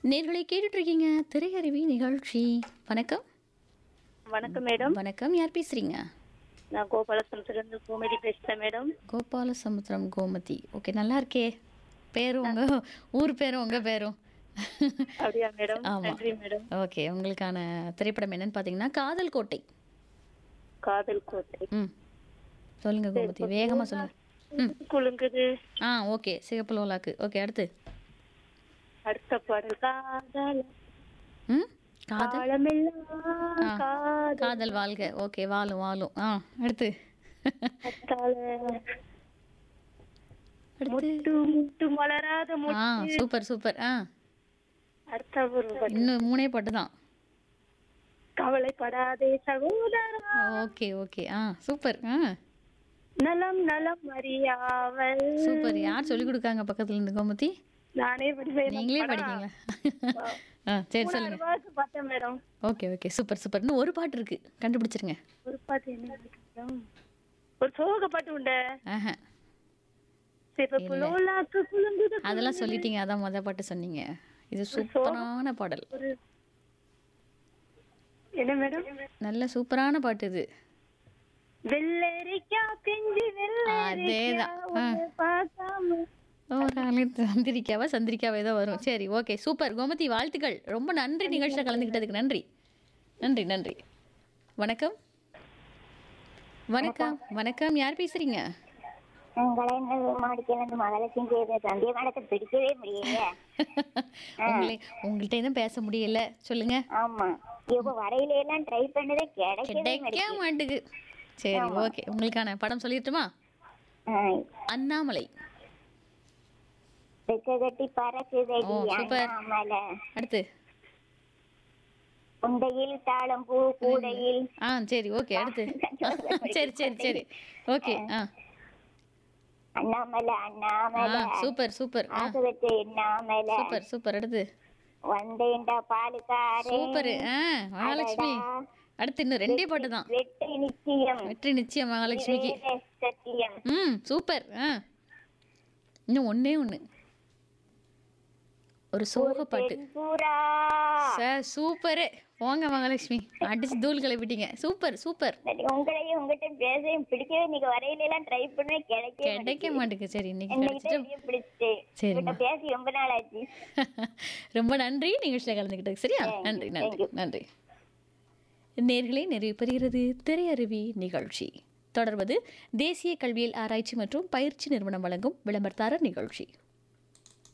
நேர்களை கேட்டுட்டு இருக்கீங்க திரையருவி நிகழ்ச்சி வணக்கம் வணக்கம் மேடம் வணக்கம் யார் பேசுறீங்க நான் கோபாலசமுத்திலிருந்து கோமதி பேசுறேன் மேடம் கோபால சமுத்திரம் கோமதி ஓகே நல்லா இருக்கே பேரும் உங்க ஊர் பேரும் உங்க பேரும் அப்படியா மேடம் ஆமா. நன்றி மேடம் ஓகே உங்களுக்கான திரைப்படம் என்னன்னு பார்த்தீங்கன்னா காதல் கோட்டை காதல் கோட்டை ம் சொல்லுங்க கோமதி வேகமா சொல்லுங்க ம் குலுங்குது ஆ ஓகே சிகப்பு லோலாக்கு ஓகே அடுத்து அடுத்த பாடல் காதல் ம் காதல் காலமெல்லாம் ஆ. காதல் காதல் வாழ்க ஓகே வாழும் வாழும் ஆ அடுத்து கத்தாழ. அடுத்து முட்டு முட்டு மலராத ஆ முட்டு சூப்பர் சூப்பர் ஆ அடுத்த ஒரு பாடல். இன்னும் மூணே பாட்டு தான் கவலைப்படாதே சகோதரா ஓகே ஓகே ஆ சூப்பர் ஆ நலம் நலம் அறியாவல் சூப்பர் யார் சொல்லி கொடுக்காங்க பக்கத்துல இருந்து கோமதி நானே படிப்பேன் நீங்களே படிக்கீங்களா ஆ சரி சொல்லுங்க பாட்டு பார்த்தேன் madam okay okay super super இன்னும் ஒரு பாட்டு இருக்கு கண்டுபிடிச்சிருங்க ஒரு பாட்டு என்ன பாட்டு மேடம்? ஒரு சோக பாட்டு உண்டு ஆஹா சிவப்பு லோலாக்கு குலுங்குது அதெல்லாம் சொல்லிட்டீங்க அதான் முத பாட்டு சொன்னீங்க இது சூப்பரான பாடல் ஒரு என்ன மேடம் நல்ல சூப்பரான பாட்டு இது வெள்ளரிக்கா பிஞ்சு வெள்ளரிக்கா அதேதான். ஆ. உன்னை பார்க்காம ஒரு ஆளு சந்திரிக்காவா சந்திரிக்காவா ஏதோ வரும் சரி ஓகே சூப்பர் கோமதி வாழ்த்துக்கள் ரொம்ப நன்றி நிகழ்ச்சியில் கலந்துக்கிட்டதுக்கு நன்றி நன்றி நன்றி வணக்கம் வணக்கம் வணக்கம் யார் பேசுறீங்க மாடிக்கிழந்து மகாலட்சுமி செய்த சந்திய மேடத்தை பிடிக்கவே முடியல உங்களே உங்கள்கிட்ட எதுவும் பேச முடியல சொல்லுங்க ஆமா இப்ப வரையில எல்லாம் ட்ரை பண்ணதே கிடைக்கவே கிடைக்க மாட்டுக்கு சரி ஓகே உங்களுக்கான படம் சொல்லிட்டுமா அண்ணாமலை ரெக்க கட்டி பறக்குதடி ஓ, சூப்பர். அண்ணாமலை அடுத்து உண்டையில் தாளம் பூ கூடையில் ஆ சரி ஓகே அடுத்து சரி சரி சரி ஓகே ஆ அண்ணாமலை ஆ அண்ணாமலை சூப்பர் சூப்பர் ஆ ஆசை வச்ச எண்ணாமலை சூப்பர் சூப்பர் அடுத்து வந்தேன்டா பாலுக்காரே சூப்பர் ஆ மகாலட்சுமி அடுத்து இன்னும் ரெண்டே பாட்டு தான் வெற்றி நிச்சயம் வெற்றி நிச்சயம் மகாலட்சுமிக்கு வேத சத்தியம் ம் சூப்பர் ஆ இன்னும் ஒண்ணே ஒன்று ஒரு சோக பாட்டு பூரா சார் சூப்பரு போங்க மகாலட்சுமி அடிச்சு தூள் கிளப்பிட்டீங்க சூப்பர் சூப்பர் சரி, உங்களையும் உங்ககிட்ட பேசவும் பிடிக்கவே இன்னைக்கு வரையில எல்லாம் ட்ரை பண்ண கிடைக்கவே கிடைக்க மாட்டேங்குது சரி இன்னைக்கு இன்னைக்கு கிடைச்சிட்டு தான் இப்படியே பிடிச்சிட்டு சரிம்மா. உங்ககிட்ட பேசி ரொம்ப நாள் ஆச்சு ரொம்ப நன்றி நிகழ்ச்சியில் கலந்துக்கிட்டது சரியா நன்றி நன்றி நன்றி நேர்களே நிறைவு பெறுகிறது திரையருவி நிகழ்ச்சி தொடர்வது தேசிய கல்வியல் ஆராய்ச்சி மற்றும் பயிற்சி நிறுவனம் வழங்கும் விளம்பரத்தாரர் நிகழ்ச்சி